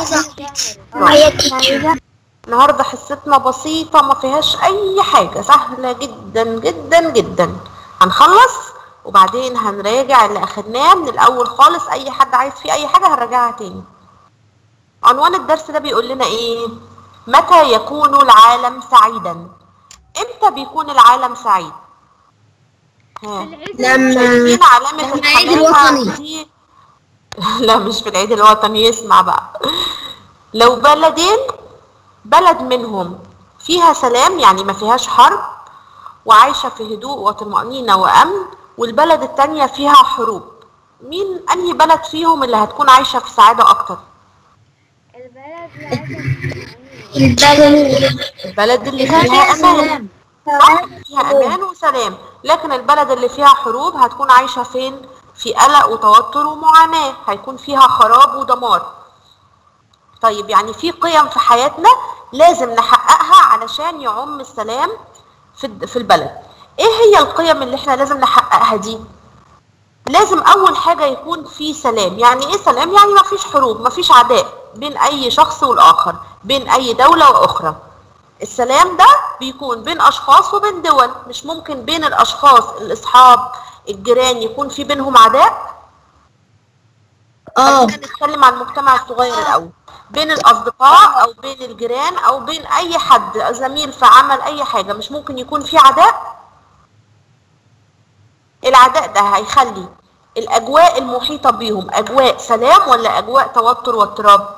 النهارده حصتنا بسيطة ما فيهاش أي حاجة سهلة جدا جدا جدا هنخلص وبعدين هنراجع اللي أخدناه من الأول خالص أي حد عايز فيه أي حاجة هنراجعها تاني عنوان الدرس ده بيقول لنا إيه متى يكون العالم سعيدا إمتى بيكون العالم سعيد ها لما شايفين علامة لما العيد الحياة الوطني. دي لا مش في العيد الوطني يسمع بقى لو بلدين بلد منهم فيها سلام يعني ما فيهاش حرب وعايشة في هدوء وطمأنينة وأمن والبلد التانية فيها حروب مين أنهي بلد فيهم اللي هتكون عايشة في سعادة أكتر البلد البلد اللي فيها أمان صح فيها امان وسلام لكن البلد اللي فيها حروب هتكون عايشه فين في قلق وتوتر ومعاناه هيكون فيها خراب ودمار طيب يعني في قيم في حياتنا لازم نحققها علشان يعم السلام في الد- في البلد ايه هي القيم اللي احنا لازم نحققها دي لازم اول حاجه يكون في سلام يعني ايه سلام يعني ما فيش حروب ما فيش عداء بين اي شخص والاخر بين اي دوله واخرى السلام ده بيكون بين اشخاص وبين دول مش ممكن بين الاشخاص الاصحاب الجيران يكون في بينهم عداء اه خلينا نتكلم عن المجتمع الصغير الاول بين الاصدقاء او بين الجيران او بين اي حد زميل في عمل اي حاجه مش ممكن يكون في عداء العداء ده هيخلي الاجواء المحيطه بيهم اجواء سلام ولا اجواء توتر واضطراب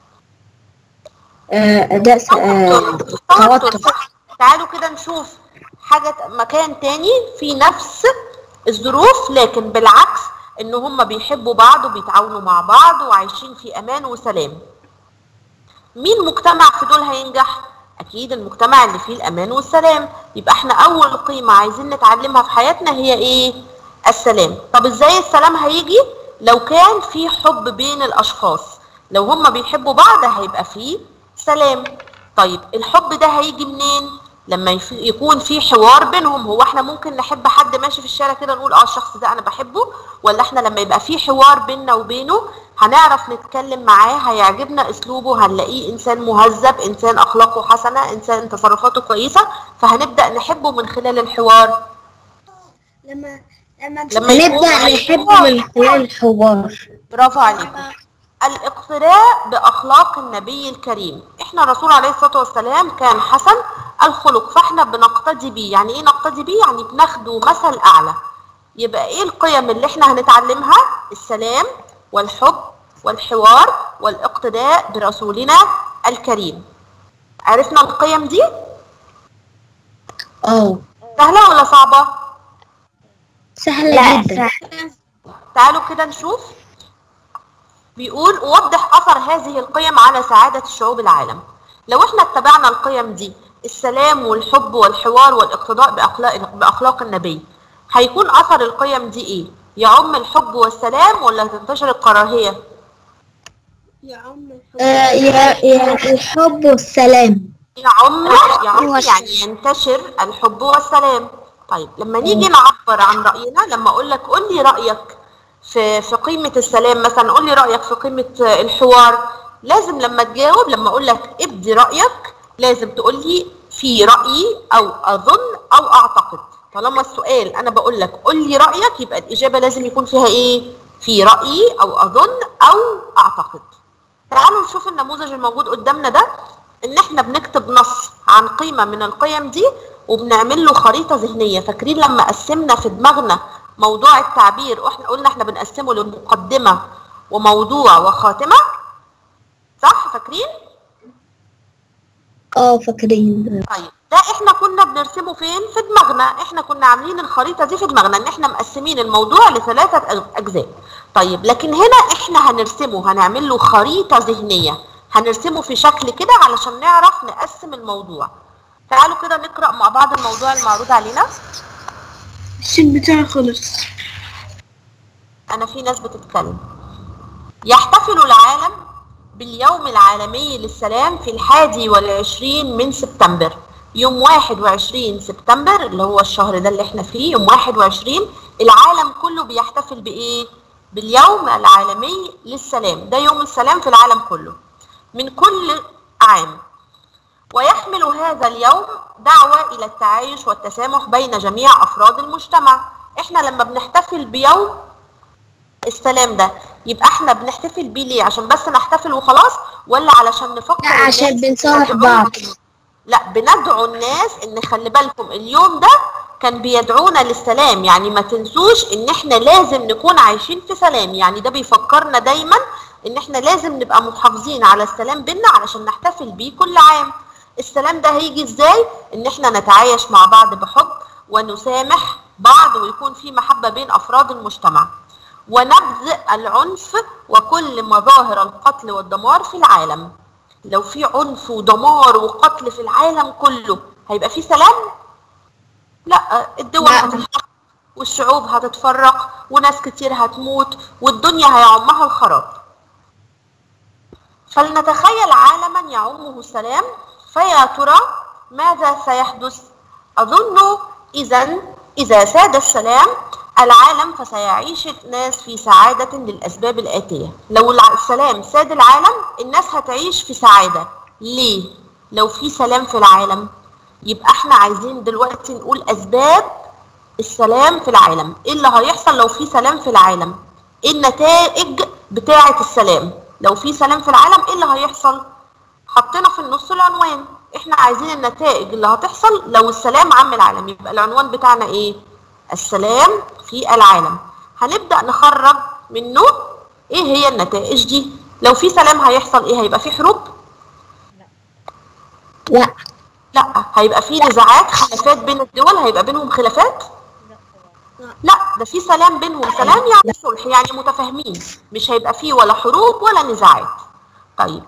آه، أداء س- آه، توتر توتر صح تعالوا كده نشوف حاجة مكان تاني في نفس الظروف لكن بالعكس ان هم بيحبوا بعض وبيتعاونوا مع بعض وعايشين في امان وسلام مين مجتمع في دول هينجح اكيد المجتمع اللي فيه الامان والسلام يبقى احنا اول قيمة عايزين نتعلمها في حياتنا هي ايه السلام طب ازاي السلام هيجي لو كان في حب بين الاشخاص لو هم بيحبوا بعض هيبقى فيه سلام طيب الحب ده هيجي منين لما يف- يكون في حوار بينهم هو احنا ممكن نحب حد ماشي في الشارع كده نقول اه الشخص ده انا بحبه ولا احنا لما يبقى في حوار بيننا وبينه هنعرف نتكلم معاه هيعجبنا اسلوبه هنلاقيه انسان مهذب انسان اخلاقه حسنه انسان تصرفاته كويسه فهنبدا نحبه من خلال الحوار لما لما لما يكون نبدأ في نحبه حوار. من خلال الحوار برافو عليكم الاقتداء باخلاق النبي الكريم احنا الرسول عليه الصلاه والسلام كان حسن الخلق فاحنا بنقتدي بيه يعني ايه نقتدي بيه يعني بناخده مثل اعلى يبقى ايه القيم اللي احنا هنتعلمها السلام والحب والحوار والاقتداء برسولنا الكريم عرفنا القيم دي اه سهله ولا صعبه سهلة جدا تعالوا كده نشوف بيقول وضح اثر هذه القيم على سعاده الشعوب العالم لو احنا اتبعنا القيم دي السلام والحب والحوار والاقتداء باخلاق باخلاق النبي هيكون اثر القيم دي ايه يعم الحب والسلام ولا تنتشر الكراهيه آه، يا يا الحب والسلام يعم يعم يعني ينتشر الحب والسلام طيب لما نيجي نعبر عن راينا لما اقول لك قول لي رايك في في قيمه السلام مثلا قول لي رايك في قيمه الحوار لازم لما تجاوب لما اقول لك ابدي رايك لازم تقول لي في رايي او اظن او اعتقد طالما السؤال انا بقول لك قول لي رايك يبقى الاجابه لازم يكون فيها ايه في رايي او اظن او اعتقد تعالوا نشوف النموذج الموجود قدامنا ده ان احنا بنكتب نص عن قيمة من القيم دي وبنعمل له خريطة ذهنية فاكرين لما قسمنا في دماغنا موضوع التعبير واحنا قلنا احنا بنقسمه لمقدمة وموضوع وخاتمة صح فاكرين اه فاكرين طيب ده احنا كنا بنرسمه فين في دماغنا احنا كنا عاملين الخريطة دي في دماغنا ان احنا مقسمين الموضوع لثلاثة أج- اجزاء طيب لكن هنا احنا هنرسمه هنعمل له خريطة ذهنية هنرسمه في شكل كده علشان نعرف نقسم الموضوع تعالوا كده نقرأ مع بعض الموضوع المعروض علينا الشيت بتاعي خلص أنا في ناس بتتكلم يحتفل العالم باليوم العالمي للسلام في الحادي والعشرين من سبتمبر يوم 21 سبتمبر اللي هو الشهر ده اللي احنا فيه يوم 21 العالم كله بيحتفل بإيه؟ باليوم العالمي للسلام ده يوم السلام في العالم كله من كل عام ويحمل هذا اليوم دعوة إلى التعايش والتسامح بين جميع أفراد المجتمع احنا لما بنحتفل بيوم السلام ده يبقى احنا بنحتفل بيه ليه عشان بس نحتفل وخلاص ولا علشان نفكر لا عشان الناس بنصالح ندعوهم بعض لا بندعو الناس ان خلي بالكم اليوم ده كان بيدعونا للسلام يعني ما تنسوش ان احنا لازم نكون عايشين في سلام يعني ده بيفكرنا دايما ان احنا لازم نبقى محافظين على السلام بينا علشان نحتفل بيه كل عام السلام ده هيجي ازاي ان احنا نتعايش مع بعض بحب ونسامح بعض ويكون في محبة بين افراد المجتمع ونبذ العنف وكل مظاهر القتل والدمار في العالم لو في عنف ودمار وقتل في العالم كله هيبقى في سلام لا الدول لا. هتتحرق والشعوب هتتفرق وناس كتير هتموت والدنيا هيعمها الخراب فلنتخيل عالما يعمه السلام فيا ترى ماذا سيحدث أظن إذا إذا ساد السلام العالم فسيعيش الناس في سعادة للأسباب الآتية لو الع- السلام ساد العالم الناس هتعيش في سعادة ليه؟ لو في سلام في العالم يبقى احنا عايزين دلوقتي نقول أسباب السلام في العالم ايه اللي هيحصل لو في سلام في العالم ايه النتائج بتاعة السلام لو في سلام في العالم ايه اللي هيحصل حطينا في النص العنوان احنا عايزين النتائج اللي هتحصل لو السلام عم العالم يبقى العنوان بتاعنا ايه السلام في العالم هنبدأ نخرج منه ايه هي النتائج دي لو في سلام هيحصل ايه هيبقى في حروب لا لا هيبقى في نزاعات خلافات بين الدول هيبقى بينهم خلافات لا ده في سلام بينهم سلام يعني صلح يعني متفاهمين مش هيبقى فيه ولا حروب ولا نزاعات طيب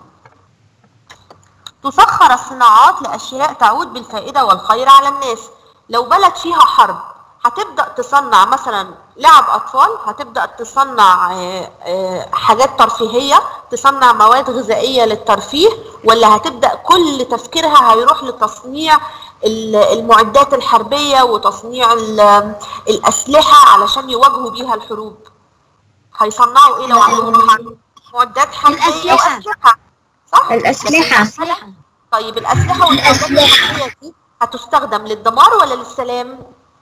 تسخر الصناعات لأشياء تعود بالفائدة والخير على الناس لو بلد فيها حرب هتبدأ تصنع مثلا لعب أطفال هتبدأ تصنع آه، آه، حاجات ترفيهية تصنع مواد غذائية للترفيه ولا هتبدأ كل تفكيرها هيروح لتصنيع ال- المعدات الحربية وتصنيع ال- الأسلحة علشان يواجهوا بيها الحروب هيصنعوا ايه لو عندهم حرب معدات حربية الأسلحة. وأسلحة صح؟ الأسلحة. لكن الأسلحة- طيب الأسلحة والمعدات الحربية دي هتستخدم للدمار ولا للسلام؟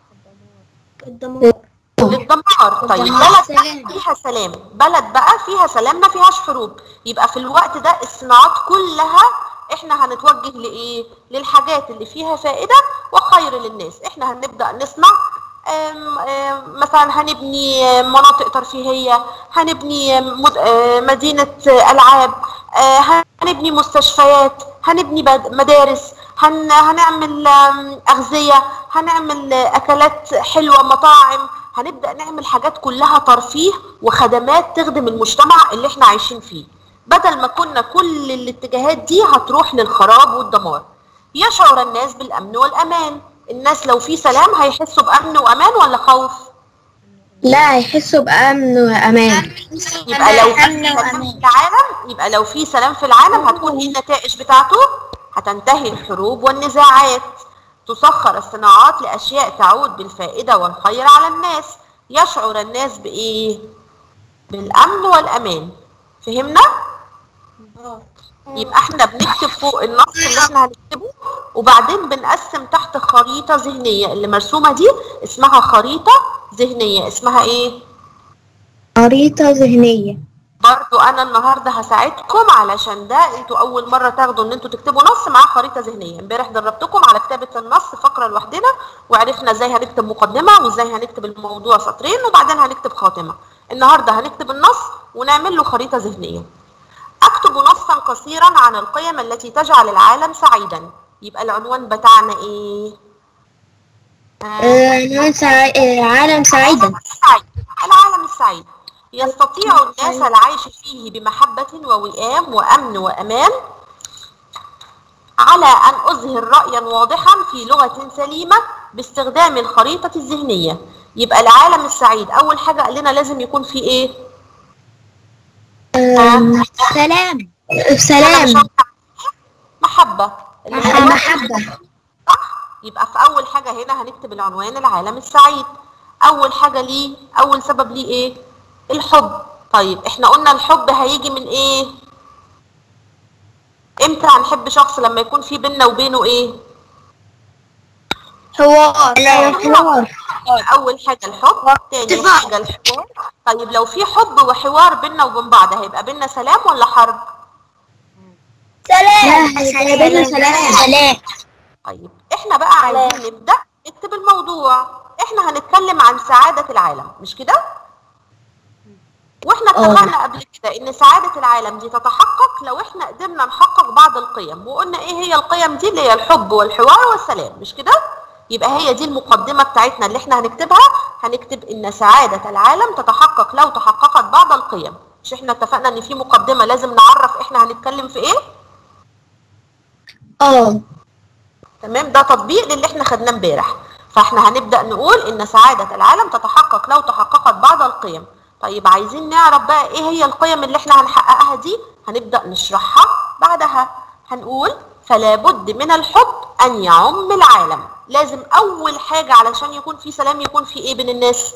للدمار طيب الدمار بلد سلام. بقى فيها سلام بلد بقى فيها سلام ما فيهاش حروب يبقى في الوقت ده الصناعات كلها احنا هنتوجه لايه للحاجات اللي فيها فائده وخير للناس احنا هنبدا نصنع آم، آم، مثلا هنبني مناطق ترفيهيه هنبني مد- آه، مدينه العاب آه، هنبني مستشفيات هنبني بد- مدارس هن هنعمل آم، اغذيه هنعمل آه، اكلات حلوه مطاعم هنبدا نعمل حاجات كلها ترفيه وخدمات تخدم المجتمع اللي احنا عايشين فيه بدل ما كنا كل الاتجاهات دي هتروح للخراب والدمار يشعر الناس بالامن والامان الناس لو في سلام هيحسوا بامن وامان ولا خوف لا يحسوا بأمن وأمان يبقى لو في أمن سلام وأمان. في العالم يبقى لو في سلام في العالم هتكون ايه النتائج بتاعته هتنتهي الحروب والنزاعات تسخر الصناعات لاشياء تعود بالفائده والخير على الناس يشعر الناس بايه بالامن والامان فهمنا يبقى احنا بنكتب فوق النص اللي احنا هنكتبه وبعدين بنقسم تحت خريطه ذهنيه اللي مرسومه دي اسمها خريطه ذهنيه اسمها ايه خريطة ذهنية برضو انا النهارده هساعدكم علشان ده انتوا اول مره تاخدوا ان انتوا تكتبوا نص مع خريطه ذهنيه امبارح دربتكم على كتابه النص فقره لوحدنا وعرفنا ازاي هنكتب مقدمه وازاي هنكتب الموضوع سطرين وبعدين هنكتب خاتمه النهارده هنكتب النص ونعمل له خريطه ذهنيه اكتب نصا قصيرا عن القيم التي تجعل العالم سعيدا يبقى العنوان بتاعنا ايه آه، آه، عنوان سعي... آه، عالم سعيدا العالم السعيد العالم السعيد يستطيع الناس العيش فيه بمحبة ووئام وأمن وأمان على أن أظهر رأيا واضحا في لغة سليمة باستخدام الخريطة الذهنية يبقى العالم السعيد أول حاجة قال لنا لازم يكون فيه إيه؟ آم، أنا سلام مش سلام هقول محبة اللي هو محبة صح يبقى في اول حاجه هنا هنكتب العنوان العالم السعيد اول حاجه ليه اول سبب ليه ايه الحب طيب احنا قلنا الحب هيجي من ايه امتى هنحب شخص لما يكون في بيننا وبينه ايه حوار حوار اول حاجه الحب تاني حاجه الحوار طيب لو في حب وحوار بيننا وبين بعض هيبقى بيننا سلام ولا حرب سلام سلام سلام طيب احنا بقى عايزين نبدا نكتب الموضوع احنا هنتكلم عن سعاده العالم مش كده واحنا اتفقنا قبل كده ان سعاده العالم دي تتحقق لو احنا قدرنا نحقق بعض القيم وقلنا ايه هي القيم دي اللي هي الحب والحوار والسلام مش كده يبقى هي دي المقدمه بتاعتنا اللي احنا هنكتبها هنكتب ان سعاده العالم تتحقق لو تحققت بعض القيم مش احنا اتفقنا ان في مقدمه لازم نعرف احنا هنتكلم في ايه اه تمام ده تطبيق للي احنا خدناه امبارح فاحنا هنبدا نقول ان سعاده العالم تتحقق لو تحققت بعض القيم طيب عايزين نعرف بقى ايه هي القيم اللي احنا هنحققها دي هنبدا نشرحها بعدها هنقول فلا بد من الحب ان يعم العالم لازم اول حاجه علشان يكون في سلام يكون في ايه بين الناس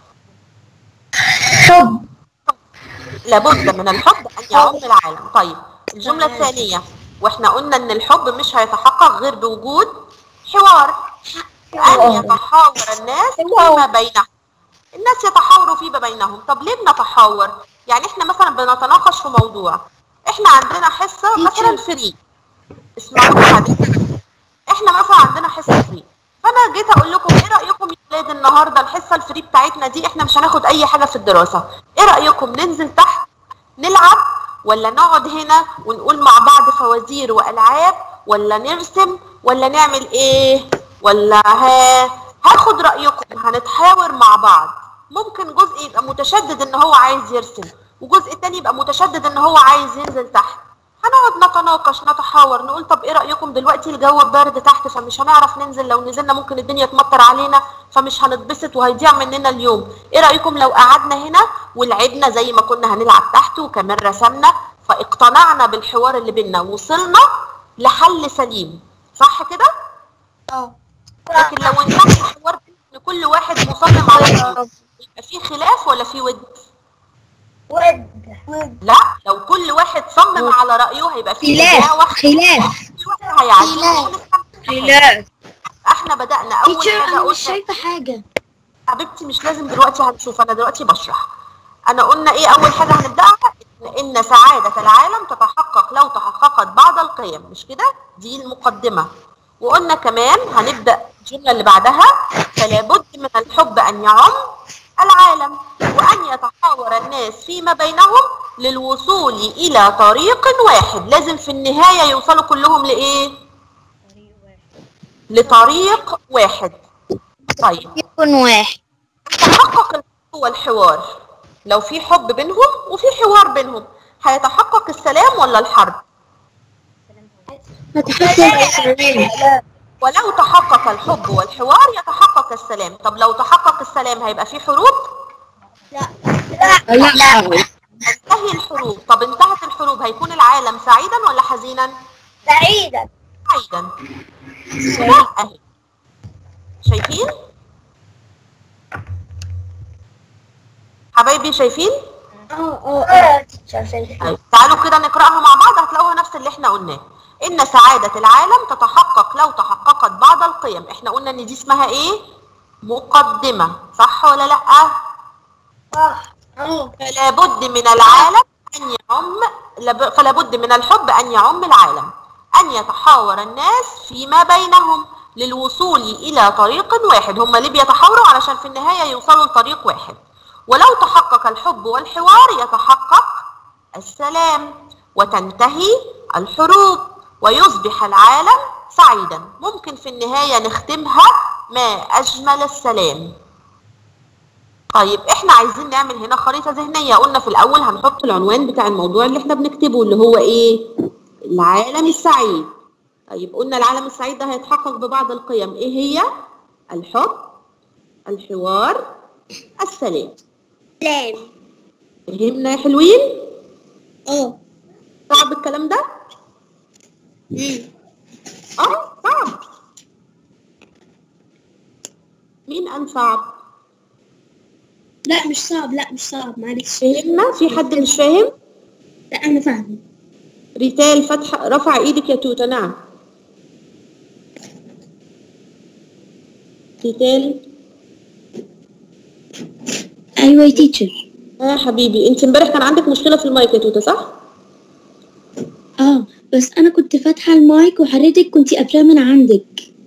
حب لابد من الحب ان يعم العالم طيب الجمله الثانيه واحنا قلنا ان الحب مش هيتحقق غير بوجود حوار ان يتحاور الناس فيما بينهم الناس يتحاوروا فيما بينهم طب ليه بنتحاور يعني احنا مثلا بنتناقش في موضوع احنا عندنا حصه مثلا فري اسمعوا بعدين احنا مثلا عندنا حصه فري فانا جيت اقول لكم ايه رايكم يا ولاد النهارده الحصه الفري بتاعتنا دي احنا مش هناخد اي حاجه في الدراسه ايه رايكم ننزل تحت نلعب ولا نقعد هنا ونقول مع بعض فوازير والعاب ولا نرسم ولا نعمل ايه ولا ها هاخد رايكم هنتحاور مع بعض ممكن جزء يبقى متشدد ان هو عايز يرسم وجزء تاني يبقى متشدد ان هو عايز ينزل تحت هنقعد نتناقش نتحاور نقول طب ايه رايكم دلوقتي الجو برد تحت فمش هنعرف ننزل لو نزلنا ممكن الدنيا تمطر علينا فمش هنتبسط وهيضيع مننا اليوم ايه رايكم لو قعدنا هنا ولعبنا زي ما كنا هنلعب تحت وكمان رسمنا فاقتنعنا بالحوار اللي بينا وصلنا لحل سليم صح كده اه لكن لو انتهى الحوار ان كل واحد مصمم على رأيه يبقى في خلاف ولا في ود ود ود لا لو كل واحد صمم على رايه هيبقى في خلاف إجابة واحدة. خلاف كل واحد هيعدي خلاف. ونستمتع. خلاف احنا بدأنا أول تيتشر حاجة انا قلنا مش شايفه حاجه حبيبتي مش لازم دلوقتي هنشوف أنا دلوقتي بشرح أنا قلنا إيه أول حاجة هنبدأها إن إن سعادة العالم تتحقق لو تحققت بعض القيم مش كده؟ دي المقدمة وقلنا كمان هنبدأ الجملة اللي بعدها فلا بد من الحب أن يعم العالم وأن يتحاور الناس فيما بينهم للوصول إلى طريق واحد لازم في النهاية يوصلوا كلهم لإيه؟ لطريق واحد طيب يكون واحد تحقق الحب والحوار لو في حب بينهم وفي حوار بينهم هيتحقق السلام ولا الحرب سلام ولو تحقق الحب والحوار يتحقق السلام طب لو تحقق السلام هيبقى في حروب لا تنتهي الحروب طب انتهت الحروب هيكون العالم سعيدا ولا حزينا سعيدا سعيدا لا اهي شايفين حبايبي شايفين اه اه طيب تعالوا كده نقراها مع بعض هتلاقوها نفس اللي احنا قلناه ان سعادة العالم تتحقق لو تحققت بعض القيم احنا قلنا ان دي اسمها ايه مقدمة صح ولا لا صح اه فلا بد من العالم ان يعم لب- فلا بد من الحب ان يعم العالم ان يتحاور الناس فيما بينهم للوصول الى طريق واحد هم ليه بيتحاوروا علشان في النهاية يوصلوا لطريق واحد ولو تحقق الحب والحوار يتحقق السلام وتنتهي الحروب ويصبح العالم سعيدا ممكن في النهاية نختمها ما أجمل السلام طيب احنا عايزين نعمل هنا خريطة ذهنية قلنا في الأول هنحط العنوان بتاع الموضوع اللي احنا بنكتبه اللي هو ايه العالم السعيد طيب قلنا العالم السعيد ده هيتحقق ببعض القيم ايه هي الحب الحوار السلام سلام فهمنا يا حلوين اه صعب الكلام ده اه صعب مين قال صعب لا مش صعب لا مش صعب معلش فهمنا في حد مش فاهم لا انا فاهمه ريتال فتح رفع ايدك يا توته نعم ريتال ايوه يا تيتشر اه حبيبي انت امبارح كان عندك مشكله في المايك يا توته صح اه بس انا كنت فاتحه المايك وحضرتك كنت قافلاه من عندك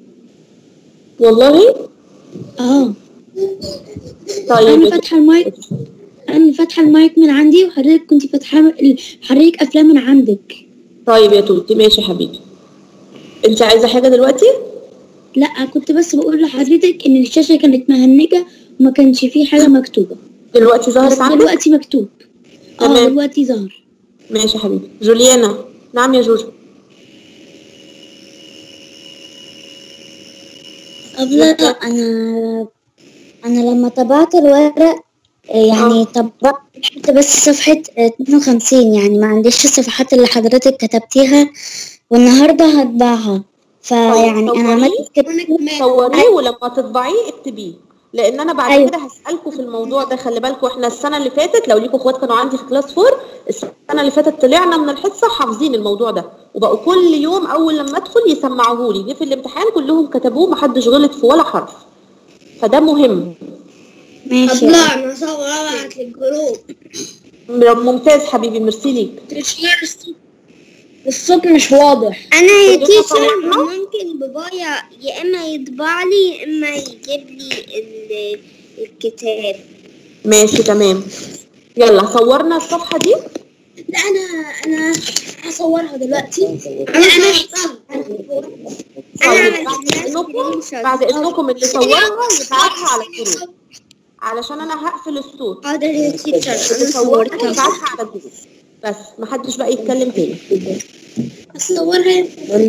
والله اه طيب انا فاتحه المايك انا فاتحه المايك من عندي وحضرتك كنت فاتحه ال- حضرتك قافلاه من عندك طيب يا توتي ماشي يا حبيبي انت عايزه حاجه دلوقتي لا كنت بس بقول لحضرتك ان الشاشه كانت مهنجه وما كانش فيه حاجه مكتوبه دلوقتي بس ظهرت عندك دلوقتي مكتوب اه تمام. دلوقتي ظهر ماشي يا حبيبي جوليانا نعم يا جوجو قبل انا انا لما طبعت الورق آه، يعني طبعت بس صفحة آه، 52 يعني ما عنديش الصفحات اللي حضرتك كتبتيها والنهاردة هطبعها فيعني انا صوريه. عملت كده صوريه ولما تطبعيه اكتبيه لان انا بعد أيوة. كده هسالكم في الموضوع ده خلي بالكم احنا السنه اللي فاتت لو ليكوا اخوات كانوا عندي في كلاس 4 السنه اللي فاتت طلعنا من الحصه حافظين الموضوع ده وبقوا كل يوم اول لما ادخل يسمعوه لي جه في الامتحان كلهم كتبوه محدش غلط في ولا حرف فده مهم ماشي انا صور ابعت للجروب ممتاز حبيبي ميرسي ليك تشير الصوت الصوت مش واضح انا يا يا تيتشر، تيتشر ممكن بابايا يا اما يطبع لي يا اما يجيب لي الكتاب ماشي تمام يلا صورنا الصفحه دي لا انا انا هصورها دلوقتي انا انا طيب بعد اذنكم بعد اذنكم اللي صورها يبعتها على الجروب علشان انا هقفل الصوت حاضر يا تيتشر اللي صورها يبعتها على الجروب بس محدش بقى يتكلم تاني هصورها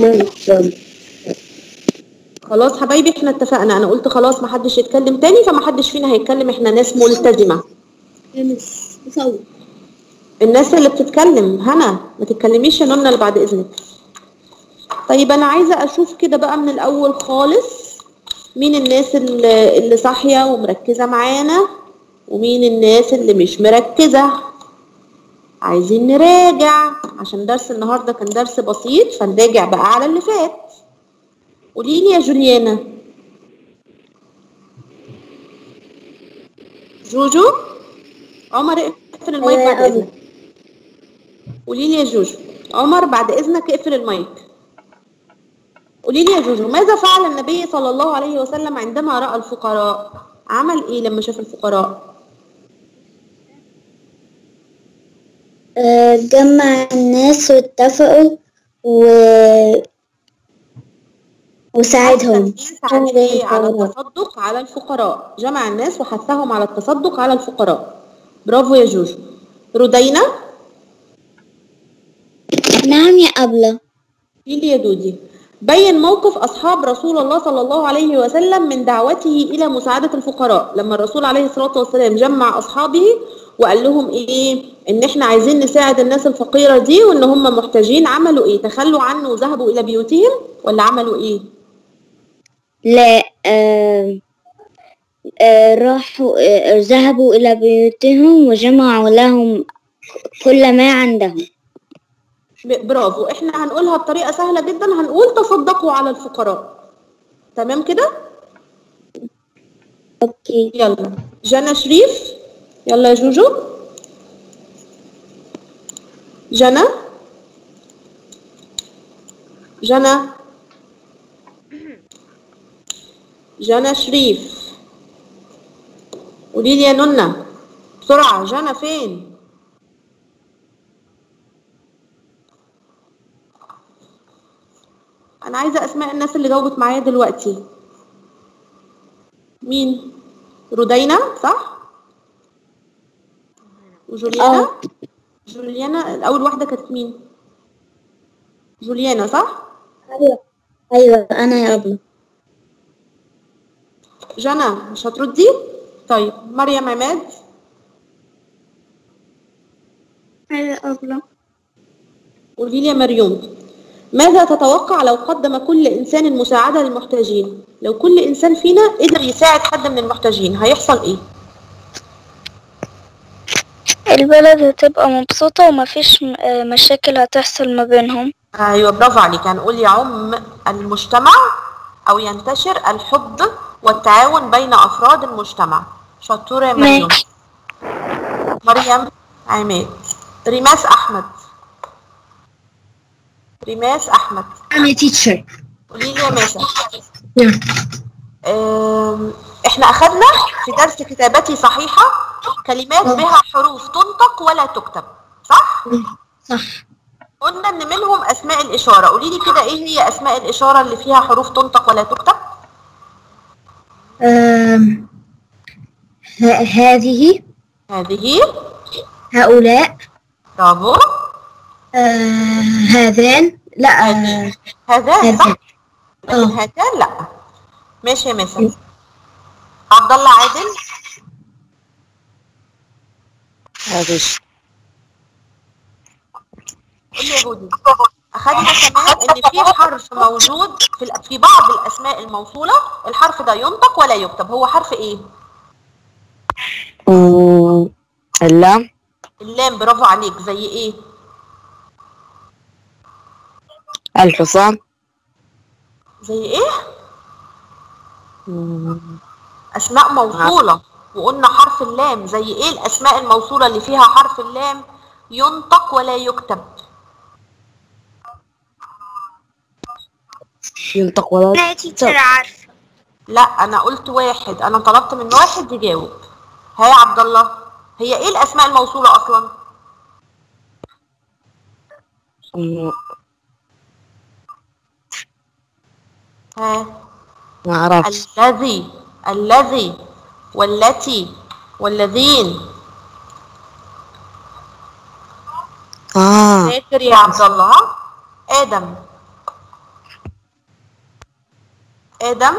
خلاص حبايبي احنا اتفقنا انا قلت خلاص محدش يتكلم تاني فمحدش فينا هيتكلم احنا ناس ملتزمه يا مس بصور الناس اللي بتتكلم هنا ما تتكلميش يا نونا اللي بعد اذنك طيب انا عايزه اشوف كده بقى من الاول خالص مين الناس اللي, اللي صاحيه ومركزه معانا ومين الناس اللي مش مركزه عايزين نراجع عشان درس النهارده كان درس بسيط فنراجع بقى على اللي فات قولي لي يا جوليانا جوجو عمر اقفل المايك آه، بعد أبو. اذنك قولي لي يا جوجو عمر بعد اذنك اقفل المايك قولي لي يا جوجو ماذا فعل النبي صلى الله عليه وسلم عندما راى الفقراء عمل ايه لما شاف الفقراء آه، جمع الناس واتفقوا و وساعدهم الناس على ايه على التصدق على الفقراء جمع الناس وحثهم على التصدق على الفقراء برافو يا جوجو رودينا نعم يا أبلة قولي لي يا دودي بين موقف أصحاب رسول الله صلى الله عليه وسلم من دعوته إلى مساعدة الفقراء لما الرسول عليه الصلاة والسلام جمع أصحابه وقال لهم إيه إن إحنا عايزين نساعد الناس الفقيرة دي وإن هم محتاجين عملوا إيه تخلوا عنه وذهبوا إلى بيوتهم ولا عملوا إيه لا آه آه راحوا آه ذهبوا إلى بيوتهم وجمعوا لهم كل ما عندهم ب- برافو إحنا هنقولها بطريقة سهلة جدا هنقول تصدقوا على الفقراء تمام كده أوكي يلا جنى شريف يلا يا جوجو جنى جنى جنى شريف قولي لي يا نونا بسرعة جنى فين أنا عايزة أسماء الناس اللي جاوبت معايا دلوقتي مين رودينا صح وجوليانا آه. جوليانا اول واحده كانت مين جوليانا صح أيوة أيوة أنا يا أبلة جنى مش هتردي طيب مريم عماد يا أبلة قولي لي يا مريم ماذا تتوقع لو قدم كل انسان المساعده للمحتاجين لو كل انسان فينا قدر يساعد حد من المحتاجين هيحصل ايه البلد هتبقى مبسوطة ومفيش م- آه، مشاكل هتحصل ما بينهم ايوه برافو عليك هنقول يعم المجتمع او ينتشر الحب والتعاون بين افراد المجتمع شطوره يا مريم ماشي. مريم عماد ريماس احمد ريماس احمد I'm a teacher. قولي لي يا ماسة نعم. أم، احنا اخذنا في درس كتابتي صحيحة كلمات بها حروف تنطق ولا تكتب صح؟ صح. قلنا ان منهم اسماء الاشارة قولي لي كده ايه هي اسماء الاشارة اللي فيها حروف تنطق ولا تكتب؟ Um, ه- هذه هذه هؤلاء برافو آه هذان لا آه هذان صح؟ هذان لكن اه هاتان لا ماشي يا ماسة عبد الله عادل هذه قول لي يا هودي اخدنا كمان ان في حرف موجود في الأ- في بعض الاسماء الموصوله الحرف ده ينطق ولا يكتب هو حرف ايه مم، اللام اللام برافو عليك زي ايه الحصان زي ايه مم، اسماء موصوله وقلنا حرف اللام زي ايه الاسماء الموصوله اللي فيها حرف اللام ينطق ولا يكتب ينطق ولا أنا تيتشر عارفة لا انا قلت واحد انا طلبت من واحد يجاوب ها يا عبد الله هي ايه الاسماء الموصوله اصلا مم، ها ما عرفت الذي الذي والتي والذين اه فاكر يا عبد الله ها؟ ادم ادم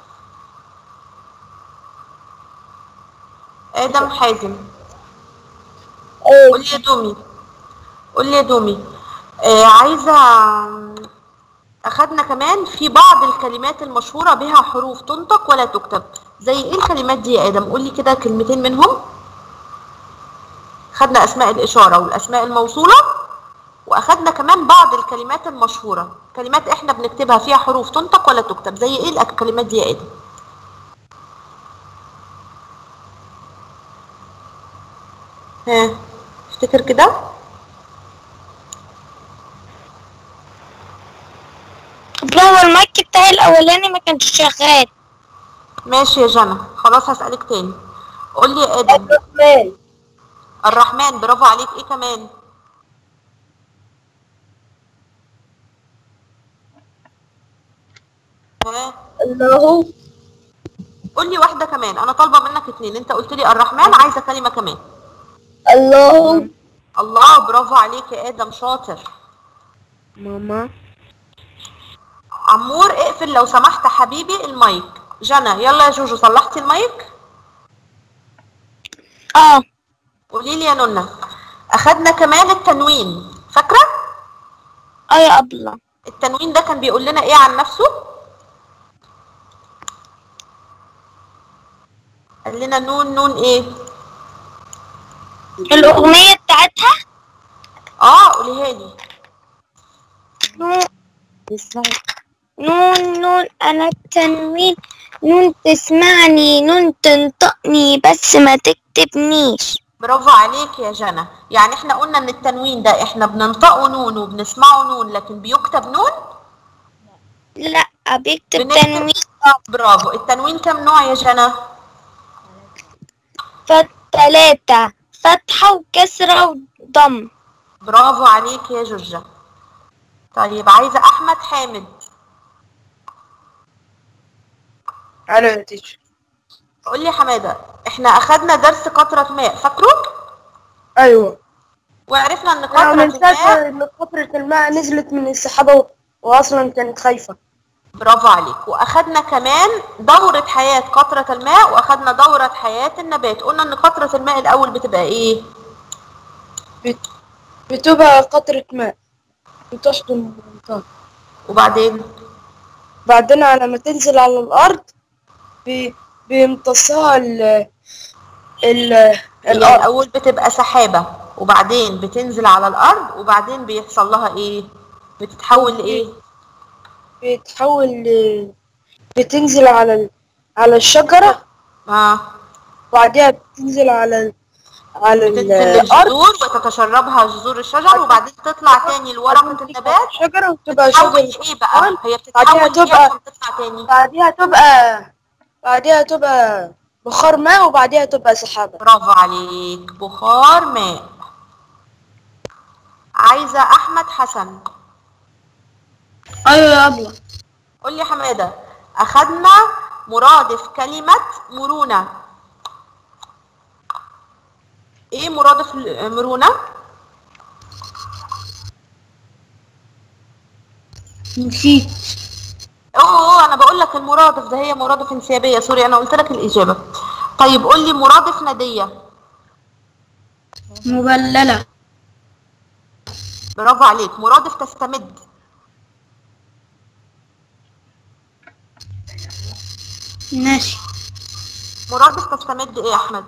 ادم حازم قول لي يا دومي قول لي يا دومي آه عايزه اخدنا كمان في بعض الكلمات المشهوره بها حروف تنطق ولا تكتب زي ايه الكلمات دي يا ادم قول لي كده كلمتين منهم خدنا اسماء الاشاره والاسماء الموصوله واخدنا كمان بعض الكلمات المشهوره كلمات احنا بنكتبها فيها حروف تنطق ولا تكتب زي ايه الكلمات دي يا ادم ها افتكر كده هو المايك بتاعي الأولاني ما كانش شغال ماشي يا جنى خلاص هسألك تاني قول لي يا ادم الرحمن الرحمن برافو عليك ايه كمان ها الله قول لي واحده كمان انا طالبه منك اتنين انت قلت لي الرحمن عايزه كلمه كمان الله الله برافو عليك يا ادم شاطر ماما عمور اقفل لو سمحت حبيبي المايك جنى يلا يا جوجو صلحتي المايك اه قولي لي يا نونا اخدنا كمان التنوين فاكره اه يا أبلة التنوين ده كان بيقول لنا ايه عن نفسه قال لنا نون نون ايه الأغنية بتاعتها اه قوليها لي نون نون نون أنا التنوين نون تسمعني نون تنطقني بس ما تكتبنيش برافو عليك يا جنى يعني احنا قلنا ان التنوين ده احنا بننطقه نون وبنسمعه نون لكن بيكتب نون لا بيكتب بنكتب- تنوين برافو التنوين كم نوع يا جنى فتلاتة فتحة وكسرة وضم برافو عليك يا جوجة طيب عايزة أحمد حامد الو يا تيتشر قول لي يا حمادة احنا أخدنا درس قطرة ماء فاكره؟ ايوه وعرفنا إن انا قطرة من الماء فاكر ان قطرة الماء نزلت من السحابة واصلا كانت خايفة برافو عليك وأخدنا كمان دورة حياة قطرة الماء وأخدنا دورة حياة النبات قلنا إن قطرة الماء الأول بتبقى إيه؟ بت- بتبقى قطرة ماء بتحضن المنطقة وبعدين بعدين على ما تنزل على الأرض بي- بيمتصها ال ال هي الارض الاول بتبقى سحابه وبعدين بتنزل على الارض وبعدين بيحصل لها ايه بتتحول لايه بتحول ل- بتنزل على ال... على الشجرة اه وبعدها بتنزل على ال... على بتنزل الأرض للجذور وتتشربها جذور الشجر وبعدين تطلع تاني لورقه النبات الشجرة وتبقى بتتحول شجر لايه بقى هي بعدها بتتحول لايه تبقى- عشان تطلع تاني بعدها تبقى بعدها تبقى بخار ماء وبعدها تبقى سحابة برافو عليك بخار ماء عايزه احمد حسن ايوه يا ابله قول لي يا حماده اخدنا مرادف كلمه مرونه ايه مرادف ل- مرونه نسيت اوه انا بقول لك المرادف ده هي مرادف انسيابيه سوري انا قلت لك الاجابه طيب قول لي مرادف نديه مبللة برافو عليك مرادف تستمد ناسي مرادف تستمد ايه يا احمد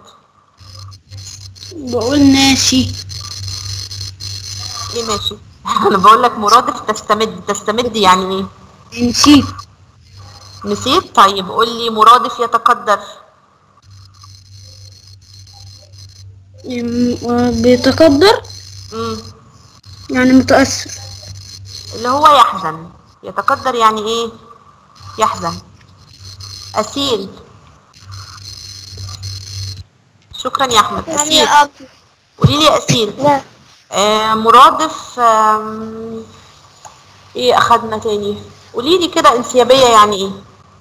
بقول ناسي ايه ماشي انا بقول لك مرادف تستمد تستمد يعني ايه نسيت نسيت طيب قول لي مرادف يتقدر بيتقدر امم يعني متأثر اللي هو يحزن يتقدر يعني ايه يحزن اسيل شكرا يا احمد اسيل قولي لي اسيل لا آه مرادف آم، ايه اخدنا تاني قولي لي كده انسيابيه يعني ايه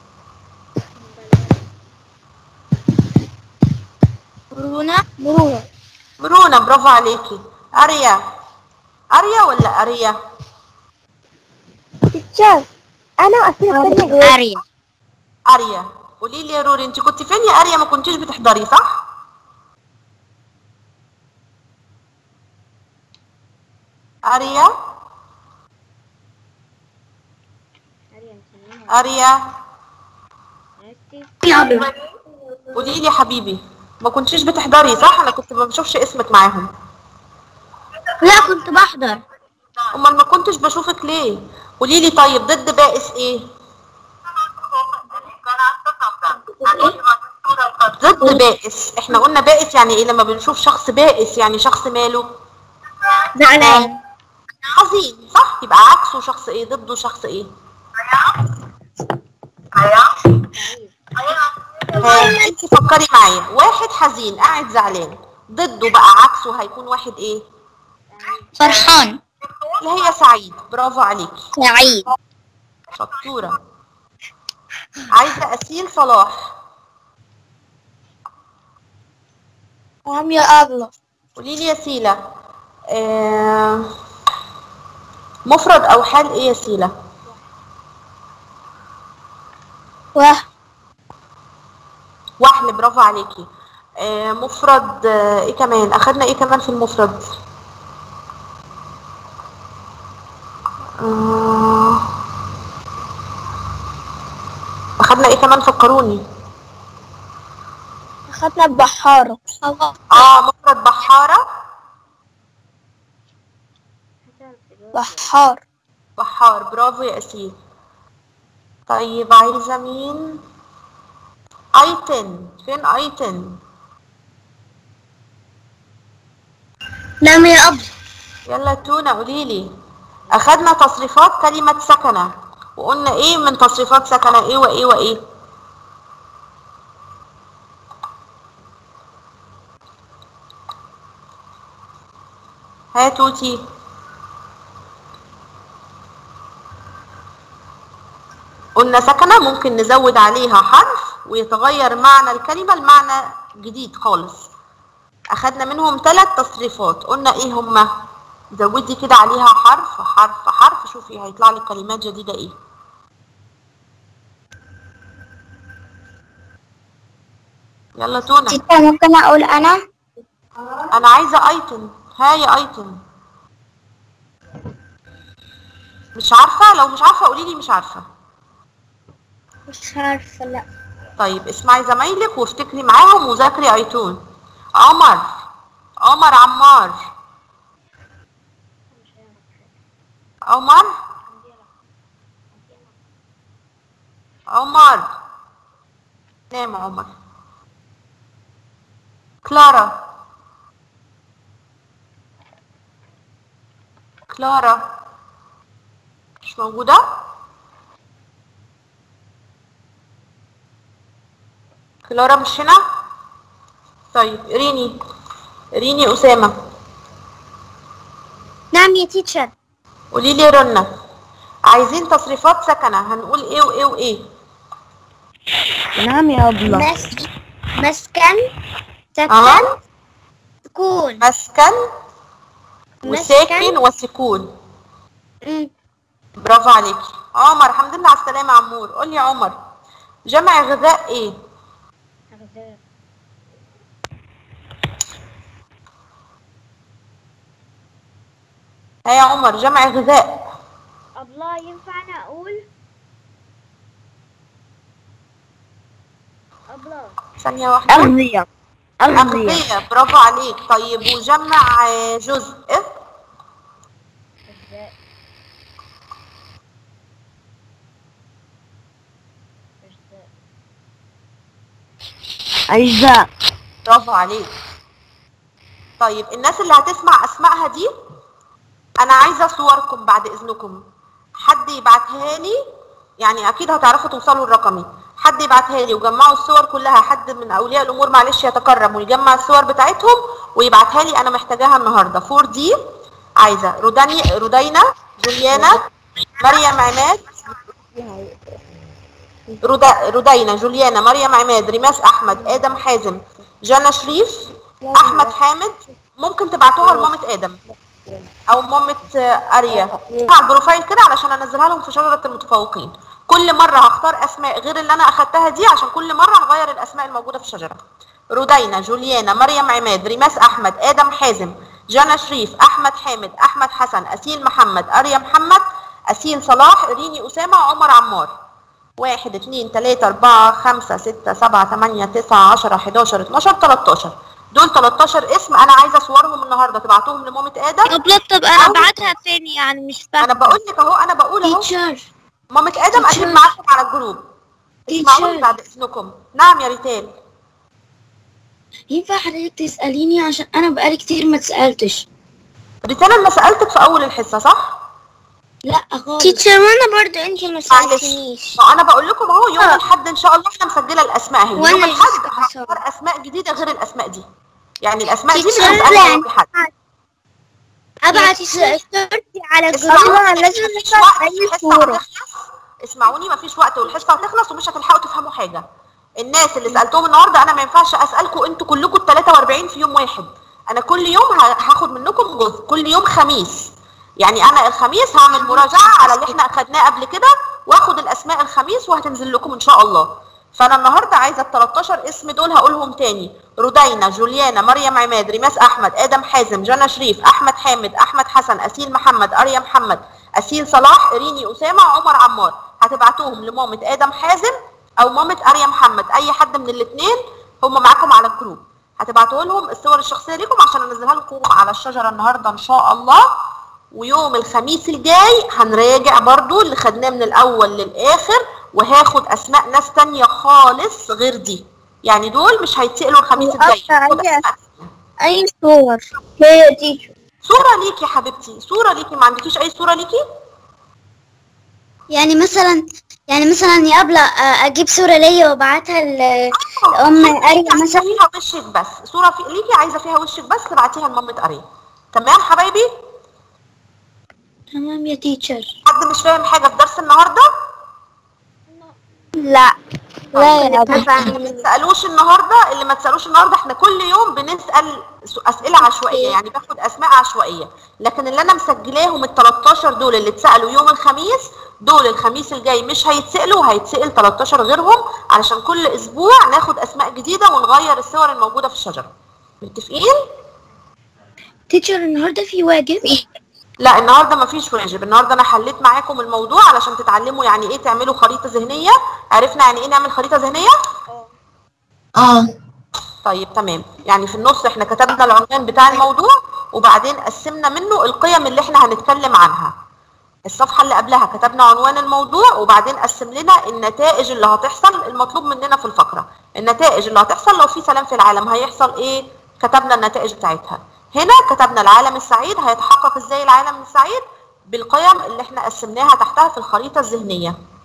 مرونة مرونة مرونه برافو عليكي اريا اريا ولا اريا تتشاف أنا أصلا أريا اريا قولي لي يا روري انت كنت فين يا اريا ما كنتيش بتحضري صح اريا اريا قولي لي يا حبيبي ما كنتيش بتحضري صح انا كنت ما بشوفش اسمك معاهم لا كنت بحضر امال ما كنتش بشوفك ليه قولي لي طيب ضد بائس ايه ضد بائس احنا قلنا بائس يعني ايه لما بنشوف شخص بائس يعني شخص ماله زعلان حزين صح يبقى عكسه شخص ايه ضده شخص ايه ها انت فكري معايا واحد حزين قاعد زعلان ضده بقى عكسه هيكون واحد ايه فرحان اللي هي سعيد برافو عليكي سعيد شطورة عايزة أسيل صلاح نعم يا أبلة قولي لي يا سيلة آه مفرد أو حال إيه يا سيلة واه وحل برافو عليكي آه مفرد آه إيه كمان أخدنا إيه كمان في المفرد آه أخدنا إيه كمان في القاروني أخذنا البحارة آه مفرد بحارة بحار بحار برافو يا أسيل طيب عايزة مين ايتن فين ايتن نعم يا أب يلا تونة قوليلي اخدنا تصريفات كلمة سكنة وقلنا ايه من تصريفات سكنة ايه وايه وايه ها توتي قلنا سكنة ممكن نزود عليها حرف ويتغير معنى الكلمة لمعنى جديد خالص أخدنا منهم ثلاث تصريفات قلنا إيه هما زودي كده عليها حرف حرف حرف شوفي هيطلع لك كلمات جديدة إيه يلا تونا تيتا ممكن أقول أنا أنا عايزة أيتن ها يا أيتن مش عارفة لو مش عارفة قوليلي مش عارفة مش عارفة لا طيب اسمعي زمايلك وافتكري معاهم وذاكري ايتون عمر عمر عمار عمر عمر نام عمر كلارا كلارا مش موجودة كلارا مش هنا طيب ريني ريني أسامة نعم يا تيتشر قولي لي رنة عايزين تصريفات سكنة هنقول ايه وايه وايه نعم يا أبلة مس مسكن سكن اه سكون مسكن مسكن. وساكن وسكون مم. برافو عليكي عمر الحمد لله على السلامة يا عمور قول لي يا عمر جمع غذاء ايه ها يا عمر جمع غذاء الله ينفع أنا أقول الله ثانية واحدة أغذية أغذية أغذية برافو عليك طيب وجمع آه، جزء أجزاء برافو عليك طيب الناس اللي هتسمع اسمائها دي انا عايزه صوركم بعد اذنكم حد يبعتها لي يعني اكيد هتعرفوا توصلوا لرقمي حد يبعتها لي وجمعوا الصور كلها حد من اولياء الامور معلش يتكرم ويجمع الصور بتاعتهم ويبعتها لي انا محتاجاها النهارده فور دي عايزه روداني رودينا جوليانا مريم عماد رودا رودينا جوليانا مريم عماد ريماس احمد ادم حازم جانا شريف احمد حامد ممكن تبعتوها لمامة ادم او مامة آه، اريا على البروفايل كده علشان انزلها لهم في شجرة المتفوقين كل مرة هختار اسماء غير اللي انا اخدتها دي عشان كل مرة نغير الاسماء الموجودة في الشجرة رودينا جوليانا مريم عماد ريماس احمد ادم حازم جانا شريف احمد حامد احمد حسن اسيل محمد اريا محمد اسيل صلاح ريني اسامة عمر عمار واحد اتنين تلاتة أربعة خمسة ستة سبعة تمانية تسعة عشرة حداشر اتناشر تلاتاشر دول 13 اسم أنا عايزة صورهم النهاردة تبعتوهم لمامة آدم الله طب أنا أبعتها فين يعني مش أنا فاهمة بقول لك أهو أنا بقول أهو تيتشر مامة آدم أكيد teacher. معاكم على الجروب اسمعوني teacher. بعد إذنكم نعم يا ريتال ينفع حضرتك تسأليني عشان أنا بقالي كتير ما اتسألتش ريتال أنا سألتك في أول الحصة صح؟ لا خالص تيتشر وأنا برضو أنت ما معلش سألتنيش ما أنا بقول لكم أهو يوم الأحد إن شاء الله أنا مسجلة الأسماء أهي وأنا يوم الأحد لسه هختار أسماء جديدة غير الأسماء دي يعني الأسماء دي مش teacher هسألها يعني يوم الأحد أبعت صورتي على اسمعوني الجروب لازم مفيش نبعت وقت، أي الحصة صورة هتخلص. اسمعوني مفيش وقت والحصه هتخلص ومش هتلحقوا تفهموا حاجه الناس اللي سالتهم النهارده انا ما ينفعش اسالكم انتوا كلكم ال 43 في يوم واحد انا كل يوم ه- هاخد منكم جزء كل يوم خميس يعني انا الخميس هعمل مراجعه على اللي احنا اخدناه قبل كده واخد الاسماء الخميس وهتنزل لكم ان شاء الله فانا النهارده عايزه ال 13 اسم دول هقولهم تاني رودينا جوليانا مريم عماد ريماس احمد ادم حازم جنى شريف احمد حامد احمد حسن اسيل محمد اريا محمد اسيل صلاح ريني اسامه عمر عمار هتبعتوهم لمامة ادم حازم او مامة اريا محمد اي حد من الاثنين هم معاكم على الجروب هتبعتوا لهم الصور الشخصيه ليكم عشان انزلها لكم على الشجره النهارده ان شاء الله ويوم الخميس الجاي هنراجع برضو اللي خدناه من الاول للاخر وهاخد اسماء ناس تانية خالص غير دي يعني دول مش هيتسألوا الخميس الجاي وأبقى هاخد عليها أسماء أي صور هي تيتشر صورة ليكي يا حبيبتي صورة ليكي ما عندكيش اي صورة ليكي يعني مثلا يعني مثلا يا أبلة آه، أجيب صورة ليا وأبعتها ل- لأم صورة أريا ليكي مثلا فيها وشك بس صورة في ليكي عايزة فيها وشك بس تبعتيها لمامة أريا تمام حبايبي تمام يا تيتشر حد مش فاهم حاجة في درس النهاردة لا لا يا اللي أبو ما تسألوش النهاردة اللي ما تسألوش النهاردة احنا كل يوم بنسأل س- أسئلة عشوائية يعني باخد أسماء عشوائية لكن اللي أنا مسجلاهم ال 13 دول اللي اتسألوا يوم الخميس دول الخميس الجاي مش هيتسألوا هيتسأل 13 غيرهم علشان كل أسبوع ناخد أسماء جديدة ونغير الصور الموجودة في الشجرة متفقين؟ تيتشر النهاردة في واجب لا النهارده مفيش واجب النهارده انا حليت معاكم الموضوع علشان تتعلموا يعني ايه تعملوا خريطه ذهنيه عرفنا يعني ايه نعمل خريطه ذهنيه اه طيب تمام يعني في النص احنا كتبنا العنوان بتاع الموضوع وبعدين قسمنا منه القيم اللي احنا هنتكلم عنها الصفحة اللي قبلها كتبنا عنوان الموضوع وبعدين قسم لنا النتائج اللي هتحصل المطلوب مننا في الفقرة النتائج اللي هتحصل لو في سلام في العالم هيحصل ايه كتبنا النتائج بتاعتها هنا كتبنا العالم السعيد هيتحقق ازاي العالم السعيد بالقيم اللي احنا قسمناها تحتها في الخريطة الذهنية